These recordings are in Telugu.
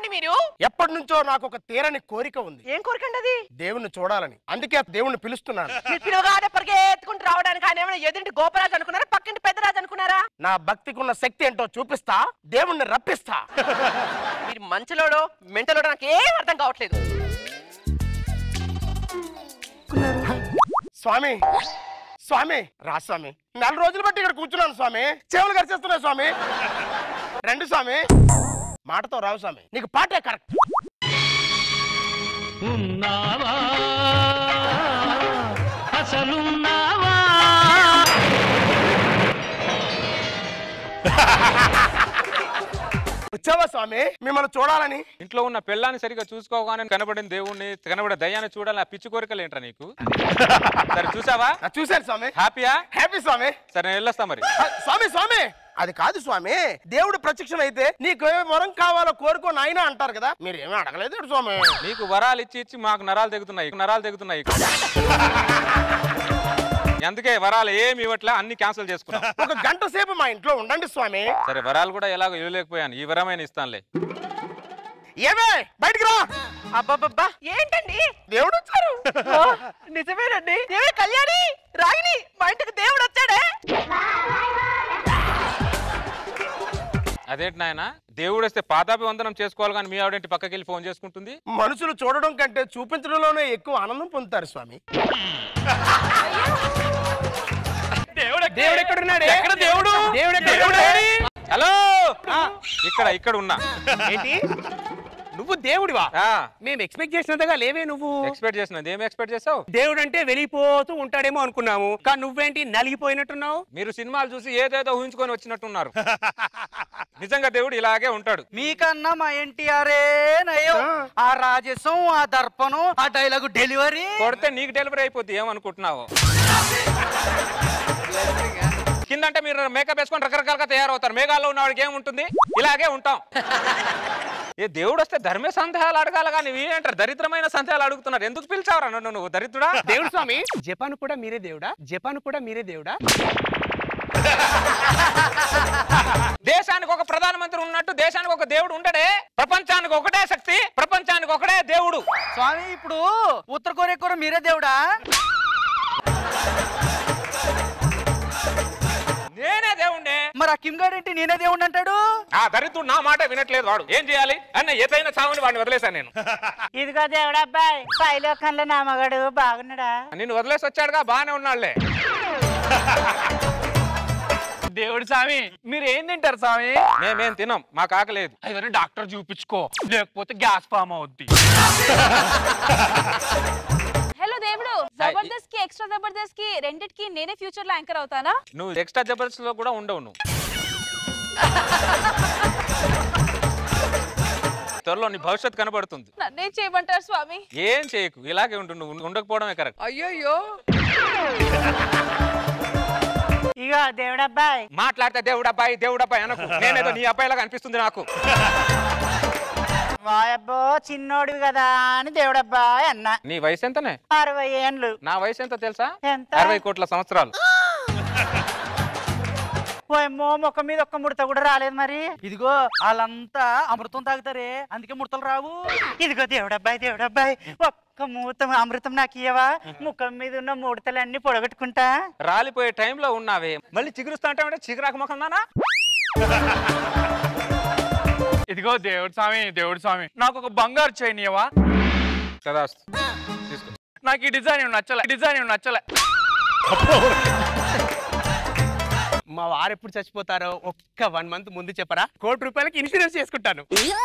స్వామి మీరు ఎప్పటి నుంచో నాకు ఒక తీరని కోరిక ఉంది ఏం కోరికండి అది దేవుణ్ణి చూడాలని అందుకే ఆ దేవుణ్ణి పిలుస్తున్నాను మీరు పిలువగానే పరిగెత్తుకుంటూ రావడానికి ఆయన ఏమైనా ఎదుంటి గోపరాజు అనుకున్నారా పక్కింటి పెద్దరాజు అనుకున్నారా నా భక్తికి ఉన్న శక్తి ఏంటో చూపిస్తా దేవుణ్ణి రప్పిస్తా మీరు మంచలోడో మెంటలోడో నాకు ఏం అర్థం కావట్లేదు స్వామి స్వామి రా స్వామి నెల రోజులు బట్టి ఇక్కడ కూర్చున్నాను స్వామి చెవులు కరిచేస్తున్నాయి స్వామి రండి స్వామి మాటతో రావు స్వామి నీకు పాటే కరెక్ట్ ఉన్నావా అసలున్నావా వచ్చావా స్వామి మిమ్మల్ని చూడాలని ఇంట్లో ఉన్న పెళ్ళాన్ని సరిగా చూసుకోగానే కనబడిన దేవుణ్ణి కనబడే దయ్యాన్ని చూడాలని ఆ పిచ్చి కోరికలు ఏంట్రా నీకు సరే చూసావా ఆ, చూశాను స్వామి హ్యాపీయా హ్యాపీ స్వామి సరే నేను వెళ్ళొస్తా మరి ఆ, స్వామి స్వామి అది కాదు స్వామి దేవుడు ప్రత్యక్షం అయితే నీకు ఏ వరం కావాలో కోరుకో నాయన అంటారు కదా మీరు ఏమీ అడగలేదు స్వామి నీకు వరాలు ఇచ్చి ఇచ్చి మాకు నరాలు తెగుతున్నాయి నరాలు తెగుతున్నాయి అందుకే వరాలు ఏమి ఇవ్వట్లే అన్ని క్యాన్సిల్ చేసుకున్నాం ఒక గంట సేపు మా ఇంట్లో ఉండండి స్వామి సరే వరాలు కూడా ఎలాగో ఇవ్వలేకపోయాను ఈ వరమైన ఇస్తానులే ఏమే బయటికి రా అబ్బబ్బబ్బా ఏంటండి దేవుడు వచ్చారు ఓ, నిజమేనండి ఏమే కళ్యాణి రాగిని మా ఇంటికి దేవుడు వచ్చాడే అదేంటి నాయన దేవుడు వస్తే పాతాపి వందనం చేసుకోవాలి కానీ మీ ఆవిడేంటి పక్కకి వెళ్ళి ఫోన్ చేసుకుంటుంది మనుషులు చూడడం కంటే చూపించడంలోనే ఎక్కువ ఆనందం పొందుతారు స్వామి దేవుడు ఎక్కడున్నాడే ఎక్కడ దేవుడు? దేవుడు ఎక్కడ దేవుడు ఉన్నాడు? హలో ఇక్కడ ఇక్కడ ఉన్నా ఏంటి నువ్వు దేవుడివా ఆ మేము ఎక్స్పెక్ట్ చేసినంతగా లేవే నువ్వు ఎక్స్పెక్ట్ చేసినది ఏం ఎక్స్పెక్ట్ చేసావు దేవుడు అంటే వెళ్ళిపోతూ ఉంటాడేమో అనుకున్నాము కానీ నువ్వేంటి నలిగిపోయినట్టున్నావు మీరు సినిమాలు చూసి ఏదేదో ఊహించుకొని వచ్చినట్టున్నారు నిజంగా దేవుడు ఇలాగే ఉంటాడు మీకన్నా మా ఎన్టీఆర్ఏ నయం ఆ రాజసం ఆ దర్పణం ఆ డైలాగు డెలివరీ కొడితే నీకు డెలివరీ అయిపోద్ది ఏమనుకుంటున్నావు కిందంటే మీరు మేకప్ వేసుకొని రకరకాలుగా తయారవుతారు మేఘాల్లో ఉన్న వాడికి ఏముంటుంది ఇలాగే ఉంటాం ఏ దేవుడు వస్తే ధర్మే సందేహాలు అడగాల కానీ ఏంటారు దరిద్రమైన సందేహాలు అడుగుతున్నారు ఎందుకు పిలిచావరా నన్ను నువ్వు దరిద్రుడా దేవుడు స్వామి జపాన్ కూడా మీరే దేవుడా జపాన్ కూడా మీరే దేవుడా దేశానికి ఒక ప్రధానమంత్రి ఉన్నట్టు దేశానికి ఒక దేవుడు ఉండడే ప్రపంచానికి ఒకటే శక్తి ప్రపంచానికి ఒకటే దేవుడు స్వామి ఇప్పుడు ఉత్తర కొరియా కూడా మీరే దేవుడా నేనే దేవుణ్ణే మరి ఆ కిమ్ గారు ఏంటి నేనే దేవుడు అంటాడు ఆ దరిద్రుడు నా మాట వినట్లేదు వాడు ఏం చేయాలి అన్న ఏదైనా చావని వాడిని వదిలేశాను నేను ఇదిగో దేవుడు అబ్బాయి పైలోకంలో నా మగడు బాగున్నాడా నిన్ను వదిలేసి వచ్చాడుగా బాగానే ఉన్నాడులే దేవుడు స్వామి మీరు ఏం తింటారు స్వామి మేమేం తినం మాకు ఆకలేదు అదే డాక్టర్ చూపించుకో లేకపోతే గ్యాస్ ఫామ్ అవుద్ది హలో దేవుడు జబర్దస్త్ కి ఎక్స్ట్రా జబర్దస్త్ కి రెండిటికి నేనే ఫ్యూచర్ లో యాంకర్ అవుతానా నువ్వు ఎక్స్ట్రా జబర్దస్త్ లో కూడా ఉండవు నువ్వు త్వరలో నీ భవిష్యత్తు కనబడుతుంది నన్నేం చేయమంటారు స్వామి ఏం చేయకు ఇలాగే ఉండు నువ్వు ఉండకపోవడమే కరెక్ట్ అయ్యయ్యో ఇగో దేవుడు అబ్బాయి మాట్లాడితే దేవుడు అబ్బాయి దేవుడు అబ్బాయి అనకు నేనేదో నీ అబ్బాయిలాగా అనిపిస్తుంది నాకు వాయబ్బో చిన్నోడివి కదా అని దేవుడు అబ్బాయి అన్నా నీ వయసు ఎంతనే అరవై ఏండ్లు నా వయసు ఎంత తెలుసా ఎంత అరవై కోట్ల సంవత్సరాలు ఓయమ్మో ముఖం మీద ఒక్క ముడత కూడా రాలేదు మరి ఇదిగో వాళ్ళంతా అమృతం తాగుతారే అందుకే ముడతలు రావు ఇదిగో దేవుడు అబ్బాయి దేవుడు అబ్బాయి ఒక్క మూతం అమృతం నాకు ఇయ్యవా ముఖం మీద ఉన్న ముడతలన్నీ పొడగొట్టుకుంటా రాలిపోయే టైంలో ఉన్నావే మళ్ళీ చిగురుస్తా అంటే చిగురాకు ముఖం నానా ఇదిగో దేవుడు స్వామి దేవుడు స్వామి నాకు ఒక బంగారు చైన్ ఇవ్వవా కదా తీసుకో నాకు ఈ డిజైన్ ఏం నచ్చలే ఈ డిజైన్ ఏం నచ్చలే మా వారు ఎప్పుడు చచ్చిపోతారో ఒక్క వన్ మంత్ ముందు చెప్పరా కోటి రూపాయలకి ఇన్సూరెన్స్ చేసుకుంటాను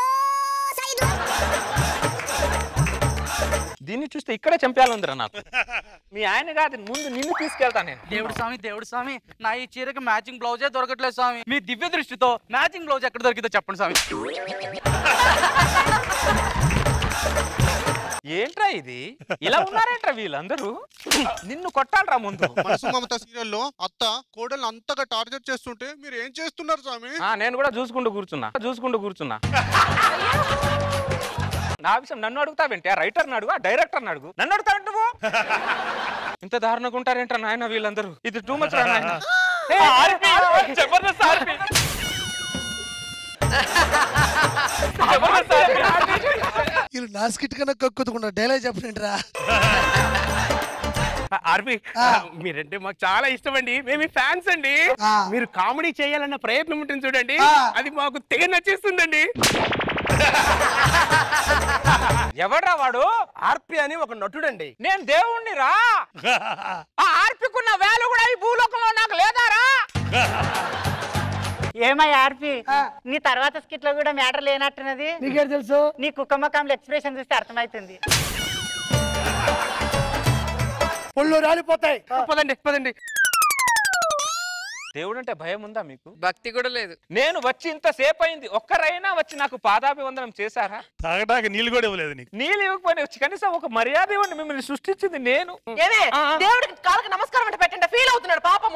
దీన్ని చూస్తే ఇక్కడే చంపేయాలందిరా నాకు మీ ఆయన కాదు ముందు నిన్ను తీసుకెళ్తా నేను దేవుడు స్వామి దేవుడు స్వామి నా ఈ చీరకి మ్యాచింగ్ బ్లౌజే దొరకట్లేదు స్వామి మీ దివ్య దృష్టితో మ్యాచింగ్ బ్లౌజ్ ఎక్కడ దొరికిందో చెప్పండి స్వామి ఏంట్రా ఇది ఇలా ఉన్నారేంట్రా వీళ్ళందరూ నిన్ను కొట్టాలరా ముందు మనసు మమత సీరియల్లో అత్త కోడలు అంతగా టార్చర్ చేస్తుంటే మీరు ఏం చేస్తున్నారు స్వామి ఆ, నేను కూడా చూసుకుంటూ కూర్చున్నా చూసుకుంటూ కూర్చున్నా నా విషయం నన్ను అడుగుతావేంటి ఆ రైటర్ అడుగు ఆ డైరెక్టర్ అడుగు నన్ను అడుగుతావేంటి నువ్వు ఇంత దారుణంగా ఉంటారేంట్రా నాయన వీళ్ళందరూ ఇది టూ మచ్ రా నాయన జబర్దస్త్ ఆర్పి వీళ్ళు నా స్కిట్ కన్నా కక్కుతుకుండా డైలాగ్ చెప్పండి రా ఆర్పి మీరంటే మాకు చాలా ఇష్టం అండి మేము ఫ్యాన్స్ అండి ఆ. మీరు కామెడీ చేయాలన్న ప్రయత్నం ఉంటుంది చూడండి ఆ. అది మాకు తెగ నచ్చేస్తుందండి ఎవడ్రా వాడు ఆర్పి అని ఒక నటుడండి నేను దేవుణ్ణి రా ఆ ఆర్పికున్న వేలు కూడా ఈ భూలోకంలో నాకు లేదారా ఏమై ఆర్పి నీ తర్వాత స్కిట్ లో కూడా మ్యాటర్ లేనట్టున్నది నీకేం తెలుసు నీ కుక్కమ్మకంలో ఎక్స్ప్రెషన్ చూస్తే అర్థమవుతుంది ఒళ్ళు రాలిపోతాయి పదండి పదండి దేవుడు అంటే భయం ఉందా మీకు భక్తి కూడా లేదు నేను వచ్చి ఇంతసేపు అయింది ఒక్కరైనా వచ్చి నాకు పాదాభివందనం చేశారా తాగడానికి నీళ్ళు కూడా ఇవ్వలేదు నీకు నీళ్ళు ఇవ్వకపోయినా వచ్చి కనీసం ఒక మర్యాద ఇవ్వండి మిమ్మల్ని సృష్టించింది నేను ఏమే దేవుడికి కాళ్ళకి నమస్కారం అంటే పెట్టండి ఫీల్ అవుతున్నాడు పాపము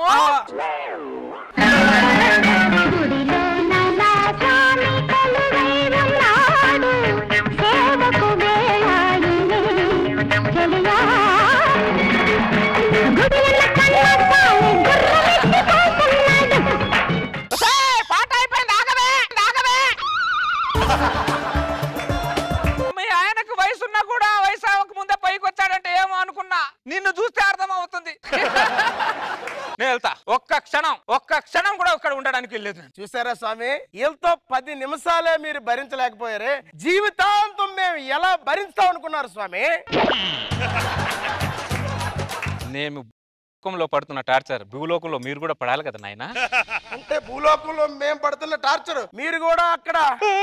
పాట అయిపోయింది ఆగవే ఆగవే మీ ఆయనకు వయసు ఉన్నా కూడా వయసు అవ్వక ముందే పైకి వచ్చాడంటే ఏమో అనుకున్నా నిన్ను చూస్తే అర్థం అవుతుంది నేను వెళ్తా ఒక్క క్షణం ఒక్క క్షణం కూడా ఇక్కడ ఉండడానికి వెళ్ళలేదు నేను. చూసారా స్వామి వీళ్ళతో పది నిమిషాలే మీరు భరించలేకపోయారే జీవితాంతం మేము ఎలా భరిస్తాం అనుకున్నారు స్వామి నేను భూలోకంలో పడుతున్న టార్చర్ భూలోకంలో మీరు కూడా పడాలి కదా నాయన అంటే భూలోకంలో మేము పడుతున్న టార్చర్ మీరు కూడా అక్కడ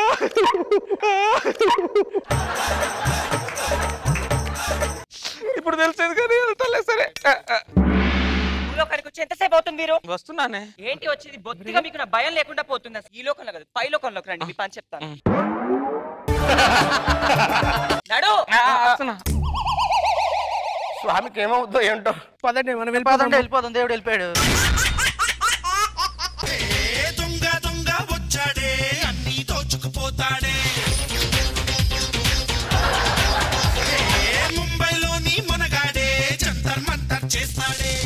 ఇప్పుడు తెలిసేది కానీ వెళ్తాలే సరే భూలోకానికి వచ్చి ఎంతసేపు అవుతుంది మీరు వస్తున్నానే ఏంటి వచ్చేది బొత్తిగా మీకు నా భయం లేకుండా పోతుంది అసలు ఈ లోకంలో కదా పై లోకంలోకి రండి మీ పని చెప్తాను నడు ఆ, వస్తున్నా స్వామికి ఏమవుద్దో ఏంటో పదండి మనం పదండి వెళ్ళిపోదాం వెళ్ళిపోదాం దేవుడు వెళ్ళిపోయాడు దొంగ దొంగ వచ్చాడే అన్ని దోచుకుపోతాడే ఏ ముంబైలోని మునగాడే జంతర్ మంతర్ చేస్తాడే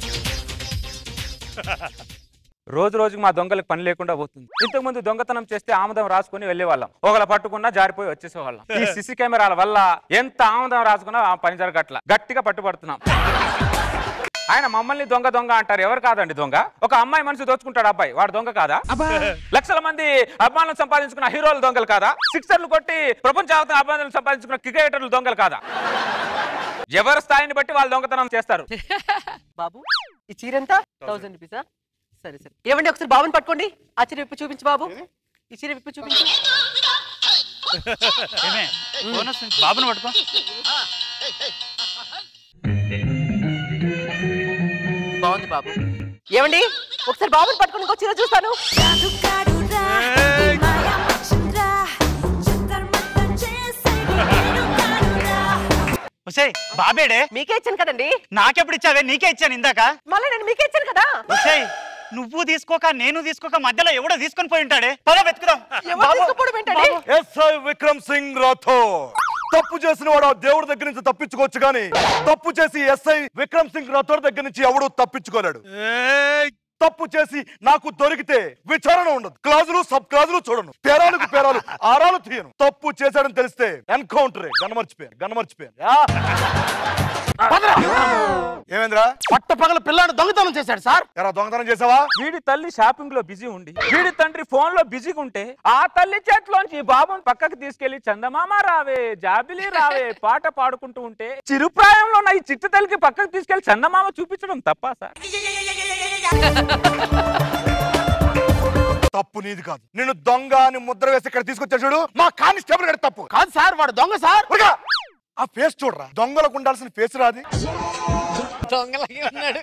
రోజు రోజుకి మా దొంగలకు పని లేకుండా పోతుంది ఇంతకు ముందు దొంగతనం చేస్తే ఆముదం రాసుకుని వెళ్ళేవాళ్ళం ఒకళ్ళ పట్టుకున్నా జారిపోయి వచ్చేసేవాళ్ళం ఈ సిసి కెమెరాల వల్ల ఎంత ఆముదం రాసుకున్నా ఆ పని జరగట్ల గట్టిగా పట్టుబడుతున్నాం ఆయన మమ్మల్ని దొంగ దొంగ అంటారు ఎవరు కాదండి దొంగ ఒక అమ్మాయి మనసు దోచుకుంటాడు అబ్బాయి వాడు దొంగ కాదా లక్షల మంది అభిమానులు సంపాదించుకున్న హీరోలు దొంగలు కాదా సిక్సర్లు కొట్టి ప్రపంచ అభిమానులు సంపాదించుకున్న క్రికెటర్లు దొంగలు కాదా ఎవరి స్థాయిని బట్టి వాళ్ళు దొంగతనం చేస్తారు బాబు ఈ చీర ఎంత థౌసండ్ రూపీసా సరే సరే ఏమండి ఒకసారి బాబుని పట్టుకోండి ఆ చీర విప్పి చూపించు బాబు ఈ చీర విప్పి చూపించు ఏమే బోనస్ బాబుని పట్టుకో బాగుంది బాబు ఏమండి ఒకసారి బాబుని పట్టుకొని ఇంకో చీర చూస్తాను ఒసేయ్ బాబేడే మీకే ఇచ్చాను కదండి నాకెప్పుడు ఇచ్చావే నీకే ఇచ్చాను ఇందాక మళ్ళీ నేను మీకే ఇచ్చాను కదా ఒసేయ్ నువ్వు తీసుకోక నేను తీసుకోక మధ్యలో ఎవడో తీసుకొని పోయి ఉంటాడే పద వెతుకుదాం ఎవరు తీసుకుపోవడం ఏంటండి ఎస్ఐ విక్రమ్ సింగ్ రాథోడ్ తప్పు చేసిన వాడు ఆ దేవుడి దగ్గర నుంచి తప్పించుకోవచ్చు కానీ తప్పు చేసి ఎస్ఐ విక్రమ్ సింగ్ రాథోడ్ దగ్గర నుంచి ఎవడూ తప్పించుకోలేడు తప్పు చేసి నాకు దొరికితే విచారణ ఉండదు క్లాజులు సబ్ క్లాజులు చూడను పేరాలకు పేరాలు ఆరాలు తీయను తప్పు చేశాడని తెలిస్తే ఎన్కౌంటరే గనమర్చిపోయాను గనమర్చిపోయాను యా. ఏమేంద్రా పట్ట పగల పిల్లాడు దొంగతనం చేశాడు సార్ ఎరా దొంగతనం చేసావా వీడి తల్లి షాపింగ్ లో బిజీ ఉండి వీడి తండ్రి ఫోన్ లో బిజీగా ఉంటే ఆ తల్లి చేతిలోంచి ఈ బాబుని పక్కకి తీసుకెళ్లి చందమామ రావే జాబిలి రావే పాట పాడుకుంటూ ఉంటే చిరుప్రాయంలో ఉన్న ఈ చిట్టు తల్లికి పక్కకి తీసుకెళ్లి చందమామ చూపించడం తప్ప సార్ తప్పు నీది కాదు నేను దొంగ అని ముద్ర వేసి ఇక్కడ తీసుకొచ్చా చూడు మా కానిస్టేబుల్ గారి తప్పు కాదు సార్ వాడు దొంగ సార్ ఊరుగా. ఆ ఫేస్ చూడరా దొంగలకు ఉండాల్సిన ఫేస్ రాది దొంగలకి ఉన్నాడు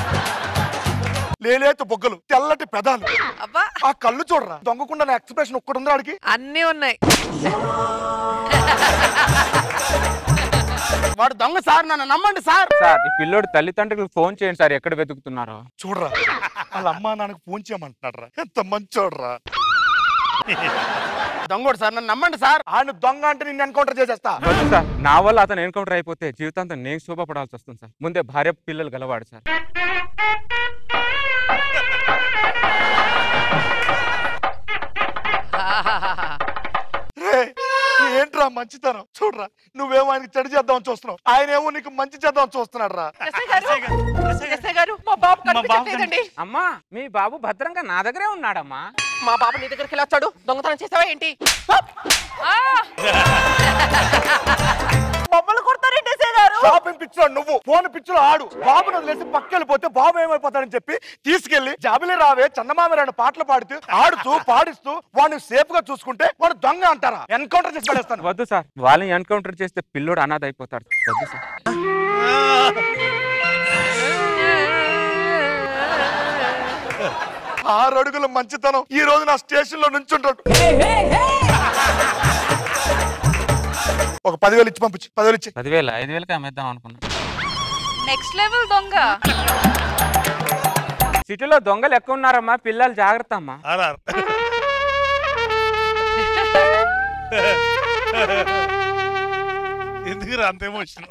లేలేత బొగ్గలు తెల్లటి పెదాలు అబ్బా ఆ కళ్ళు చూడరా దొంగకుండా ఎక్స్ప్రెషన్ ఒక్కటి ఉందా ఆడికి అన్నీ ఉన్నాయి వాడు దొంగ సార్ నన్ను నమ్మండి సార్ సార్ ఈ పిల్లోడి తల్లిదండ్రులకు ఫోన్ చేయండి సార్ ఎక్కడ వెతుకుతున్నారో చూడరా వాళ్ళ అమ్మా నాన్నకు ఫోన్ చేయమంటున్నాడు రా ఎంత మంచోడ్రా దొంగోడు సార్ నన్ను నమ్మండి సార్ ఆయన దొంగ అంటే నిన్ను ఎన్కౌంటర్ చేసేస్తా వద్దు సార్ నా వల్ల అతను ఎన్కౌంటర్ అయిపోతే జీవితాంతం నేను శోభపడాల్సి వస్తుంది సార్ ముందే భార్య పిల్లలు గలవాడు సార్ ఏంట్రా మంచితనం చూడరా నువ్వేమో ఆయనకి చెడు చేద్దామని చూస్తున్నావు ఆయన ఏమో నీకు మంచి చేద్దామని చూస్తున్నాడు రా ఎస్ఐ గారు ఎస్ఐ గారు మా బాబు కనిపించట్లేదండి అమ్మా మీ బాబు భద్రంగా నా దగ్గరే ఉన్నాడమ్మా మా బాబు నీ దగ్గరికి ఎలా వచ్చాడు దొంగతనం చేసావా ఏంటి బొమ్మలు కొడతారేంటి ఎస్ఐ గారు షాపింగ్ పిచ్చిలో నువ్వు ఫోన్ పిచ్చిలో ఆడు బాబు వదిలేసి పక్కెళ్ళిపోతే బాబు ఏమైపోతాడని చెప్పి తీసుకెళ్లి జాబిలే రావే చందమామ రెండు పాటలు పాడుతూ ఆడుతూ పాడిస్తూ వాడిని సేఫ్ గా చూసుకుంటే వాడు దొంగ అంటారా ఎన్కౌంటర్ చేసి పడేస్తాను వద్దు సార్ వాళ్ళని ఎన్కౌంటర్ చేస్తే పిల్లోడు అనాథ అయిపోతాడు వద్దు సార్ ఆరు అడుగుల మంచితనం ఈ రోజు నా స్టేషన్ లో నుంచుంటాడు ఒక పదివేలు ఇచ్చి పంపించు పదివేలు ఇచ్చి పదివేలు ఐదు వేలకి అమ్మేద్దాం అనుకున్నా నెక్స్ట్ లెవెల్ దొంగ సిటీలో దొంగలు ఎక్కువ ఉన్నారమ్మా పిల్లలు జాగ్రత్త అమ్మా ఎందుకు అంత ఎమోషన్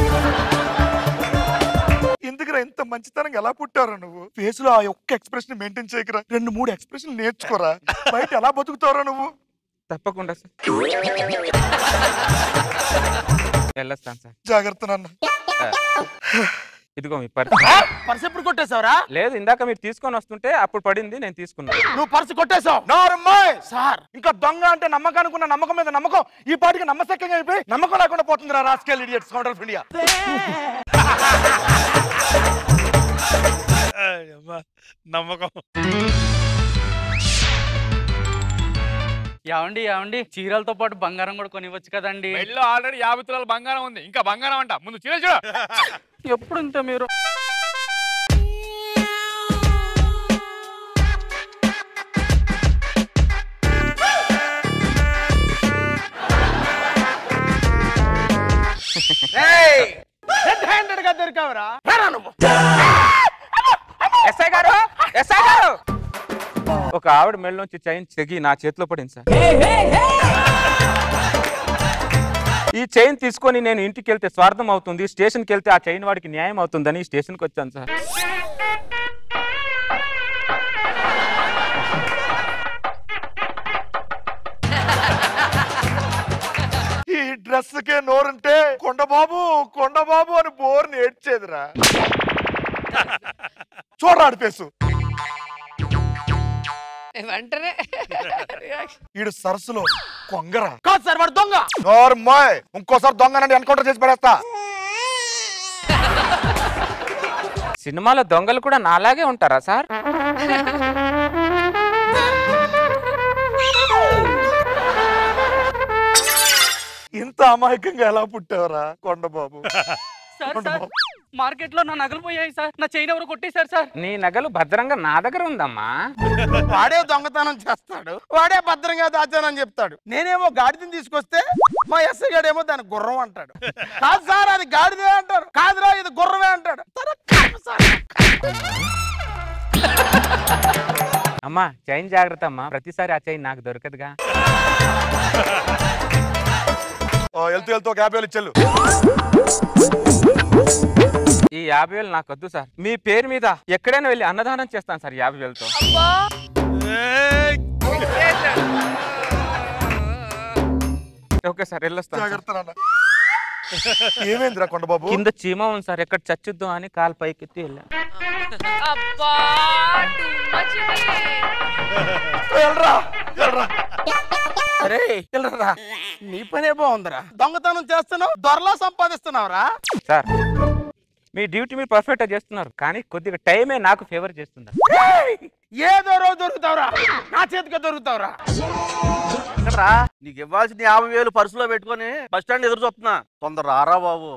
ఎందుకురా ఇంత మంచితనంగా ఎలా పుట్టారా నువ్వు ఫేస్ లో ఆ ఒక్క ఎక్స్ప్రెషన్ మెయింటైన్ చేయకరా రెండు మూడు ఎక్స్ప్రెషన్ నేర్చుకోరా బయట ఎలా బతుకుతావురా నువ్వు తప్పకుండా సార్ వెళ్ళొస్తాను సార్ జాగ్రత్త నాన్న ఇదిగో మీ పర్స్ పర్స్ ఎప్పుడు కొట్టేశావురా లేదు ఇందాక మీరు తీసుకొని వస్తుంటే అప్పుడు పడింది నేను తీసుకున్నాను నువ్వు పర్స్ కొట్టేశావు నారమ్మాయ్ సార్ ఇంకా దొంగ అంటే నమ్మకానికి ఉన్న నమ్మకం మీద నమ్మకం ఈ పాటికి నమ్మశక్యంగా అయిపోయి నమ్మకం లేకుండా పోతుందిరా rascal idiots counter of India నమ్మకం ఏమండి ఏమండి చీరలతో పాటు బంగారం కూడా కొనివ్వచ్చు కదండి పెళ్ళిలో ఆల్రెడీ యాభై తులాల బంగారం ఉంది ఇంకా బంగారం అంట ముందు చీర చూడ ఎప్పుడు ఇంత మీరు రెడ్ హ్యాండెడ్ గా దొరికావురా రారా నువ్వు ఎస్ఐ గారు ఎస్ఐ గారు ఒక ఆవిడ మెళ్ళలోంచి చైన్ తెగి నా చేతిలో పడింది సార్ ఈ చైన్ తీసుకొని నేను ఇంటికి వెళ్తే స్వార్థం అవుతుంది స్టేషన్కి వెళ్తే ఆ చైన్ వాడికి న్యాయం అవుతుందని స్టేషన్కి వచ్చాను సార్ ఈ డ్రెస్ కే నోరుంటే కొండబాబు కొండబాబు అని బోర్ని ఏడ్చేదిరా చూడరాడు ఫేసు వెంటనే ఈడు సరస్సులో కొంగరా కాదు సార్ వాడు దొంగ నోర్మాయ్ ఇంకోసారి దొంగనండి ఎన్కౌంటర్ చేసి పడేస్తా సినిమాలో దొంగలు కూడా నాలాగే ఉంటారా సార్ ఇంత అమాయకంగా ఎలా పుట్టావరా కొండబాబు సార్ సార్ మార్కెట్ లో నా నగలు పోయాయి సార్ నా చైన్ ఎవరు కొట్టేశారు సార్ నీ నగలు భద్రంగా నా దగ్గర ఉందమ్మా వాడే దొంగతనం చేస్తాడు వాడే భద్రంగా దాచానని చెప్తాడు నేనేమో గాడిదని తీసుకొస్తే మా ఎస్ఐ గాడేమో దాని గుర్రం అంటాడు కాదు సార్ అది గాడిదే అంటారు కాదురా ఇది గుర్రమే అంటాడు సరే, కర్మ సార్. అమ్మా చైన్ జాగ్రత్త అమ్మా ప్రతిసారి ఆ చైన్ నాకు దొరకదుగా ఓ, వెళ్తూ వెళ్తూ ఒక యాభై వేలు ఇచ్చెళ్ళు ఈ యాభై వేలు నాకు వద్దు సార్ మీ పేరు మీద ఎక్కడైనా వెళ్ళి అన్నదానం చేస్తాను సార్ యాభై వేలతో ఓకే సార్ వెళ్ళొస్తాను సార్. జాగ్రత్త నాన్న ఏమైందిరా కొండబాబు కింద చీమ ఉంది సార్ ఎక్కడ చచ్చుద్దాం అని కాలు పైకెత్తి వెళ్ళాను అబ్బా too much ఇది. వెళ్ళరా వెళ్ళరా అరే వెళ్ళరా నీ పనే బాగుందిరా దొంగతనం చేస్తున్నావు దొరలా సంపాదిస్తున్నావురా సార్ మీ డ్యూటీ మీరు పర్ఫెక్ట్ చేస్తున్నారు కానీ కొద్దిగా టైమే నాకు ఫేవర్ చేస్తుంది ఏయ్! ఏదో రోజు దొరుకుతావురా నా చేతికి దొరుకుతావురా ఎక్కడ్రా నీకు ఇవ్వాల్సిన యాభై వేలు పర్సులో పెట్టుకొని బస్ స్టాండ్ ఎదురు చూస్తున్నా తొందర రారా బాబు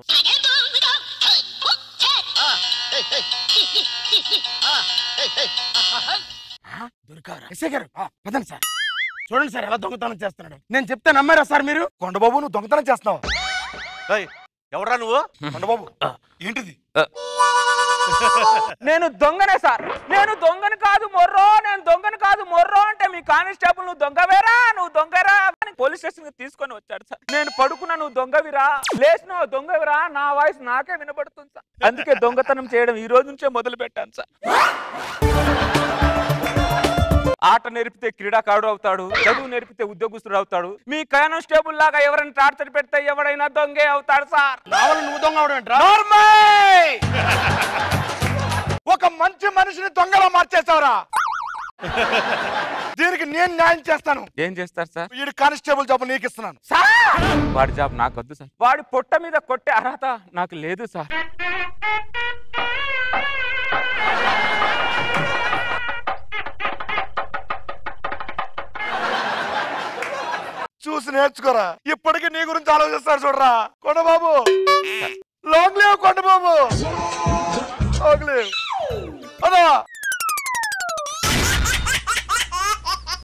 దొరికారా ఎస్ఐ గారు ఆ, పదండి సార్ చూడండి సార్ ఎలా దొంగతనం చేస్తున్నాడు నేను చెప్తే నమ్మారా సార్ మీరు కొండబాబు నువ్వు దొంగతనం చేస్తున్నావు ఎవరా నువ్వు కొండబాబు ఏంటిది నేను దొంగనే సార్ నేను దొంగని కాదు మొర్రో నేను దొంగని కాదు మొర్రో అంటే మీ కానిస్టేబుల్ నువ్వు దొంగవేరా నువ్వు దొంగరా అని పోలీస్ స్టేషన్ తీసుకొని వచ్చాడు సార్ నేను పడుకున్నా నువ్వు దొంగవిరా లేచిన దొంగవిరా నా వాయిస్ నాకే వినబడుతుంది సార్ అందుకే దొంగతనం చేయడం ఈ రోజు నుంచే మొదలు పెట్టాను సార్ ఆట నేర్పితే క్రీడాకారుడు అవుతాడు చదువు నేర్పితే ఉద్యోగస్తుడు అవుతాడు మీ కానిస్టేబుల్ లాగా ఎవరైనా టార్చర్ పెడితే ఎవడైనా దొంగే అవుతాడు సార్ కావాలి నువ్వు దొంగ అవడం ఏంట్రా? ఒక మంచి మనిషిని దొంగలా మార్చేశావురా దీనికి నేను న్యాయం చేస్తాను ఏం చేస్తారు సార్ వీడి కానిస్టేబుల్ జాబ్ నీకు ఇస్తున్నాను వాడి జాబ్ నాకు వద్దు సార్ వాడి పొట్ట మీద కొట్టే అర్హత నాకు లేదు సార్ చూసి నేర్చుకోరా ఇప్పటికీ నీ గురించి ఆలోచిస్తారు చూడరా కొండబాబు లాంగ్ లేవు కొండబాబు లాంగ్ లేవు అదా